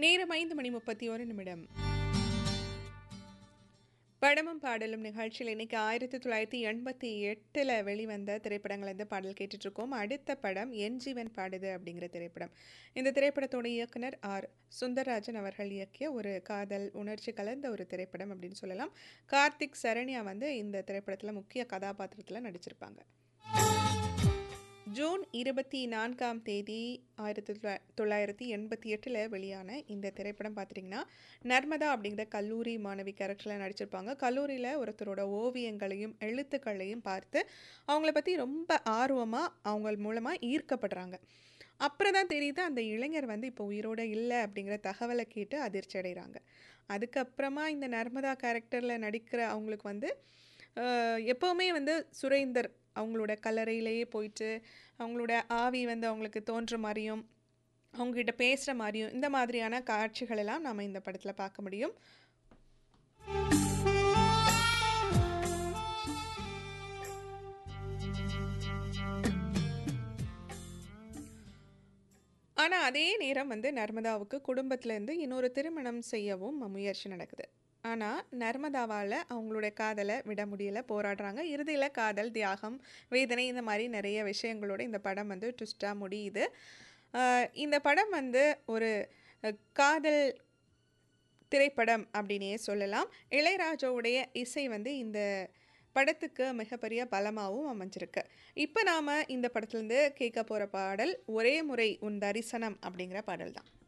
நேரம் ஐந்து மணி முப்பத்தி ஒரு நிமிடம் படமும் பாடலும் நிகழ்ச்சியில் இன்னைக்கு ஆயிரத்தி தொள்ளாயிரத்தி எண்பத்தி எட்டில் வெளிவந்த திரைப்படங்கள் இந்த பாடல் கேட்டுட்ருக்கோம் அடுத்த படம் என் ஜீவன் பாடுது அப்படிங்கிற திரைப்படம் இந்த திரைப்படத்தோட இயக்குனர் ஆர் சுந்தரராஜன் அவர்கள் இயக்கிய ஒரு காதல் உணர்ச்சி கலந்த ஒரு திரைப்படம் அப்படின்னு சொல்லலாம் கார்த்திக் சரண்யா வந்து இந்த திரைப்படத்தில் முக்கிய கதாபாத்திரத்தில் நடிச்சிருப்பாங்க ஜூன் இருபத்தி நான்காம் தேதி ஆயிரத்தி தொள்ளா தொள்ளாயிரத்தி எண்பத்தி எட்டில் வெளியான இந்த திரைப்படம் பார்த்துட்டிங்கன்னா நர்மதா அப்படிங்கிற கல்லூரி மாணவி கேரக்டரில் நடிச்சிருப்பாங்க கல்லூரியில் ஒருத்தரோட ஓவியங்களையும் எழுத்துக்களையும் பார்த்து அவங்கள பற்றி ரொம்ப ஆர்வமாக அவங்க மூலமாக ஈர்க்கப்படுறாங்க அப்புறம் தான் தெரியுது அந்த இளைஞர் வந்து இப்போ உயிரோடு இல்லை அப்படிங்கிற தகவலை கேட்டு அதிர்ச்சி அடைகிறாங்க அதுக்கப்புறமா இந்த நர்மதா கேரக்டரில் நடிக்கிற அவங்களுக்கு வந்து அஹ், எப்போவுமே வந்து சுரேந்தர் அவங்களோட கல்லறையிலேயே போயிட்டு அவங்களோட ஆவி வந்து அவங்களுக்கு தோன்ற மாதிரியும் அவங்ககிட்ட பேசுகிற மாதிரியும் இந்த மாதிரியான காட்சிகள் எல்லாம் நம்ம இந்த படத்தில் பார்க்க முடியும் ஆனால் அதே நேரம் வந்து நர்மதாவுக்கு குடும்பத்திலேருந்து இன்னொரு திருமணம் செய்யவும் முயற்சி நடக்குது ஆனால் நர்மதாவால் அவங்களோட காதலை விட முடியல போராடுறாங்க இறுதியில் காதல் தியாகம் வேதனை இந்த மாதிரி நிறைய விஷயங்களோட இந்த படம் வந்து ட்விஸ்டாக முடியுது ஆஹ் இந்த படம் வந்து ஒரு அஹ், காதல் திரைப்படம் அப்படின்னே சொல்லலாம் இளையராஜாவுடைய இசை வந்து இந்த படத்துக்கு மிகப்பெரிய பலமாகவும் அமைஞ்சிருக்கு இப்போ நாம் இந்த படத்துலேருந்து கேட்க போகிற பாடல் ஒரே முறை உன் தரிசனம் அப்படிங்கிற பாடல் தான்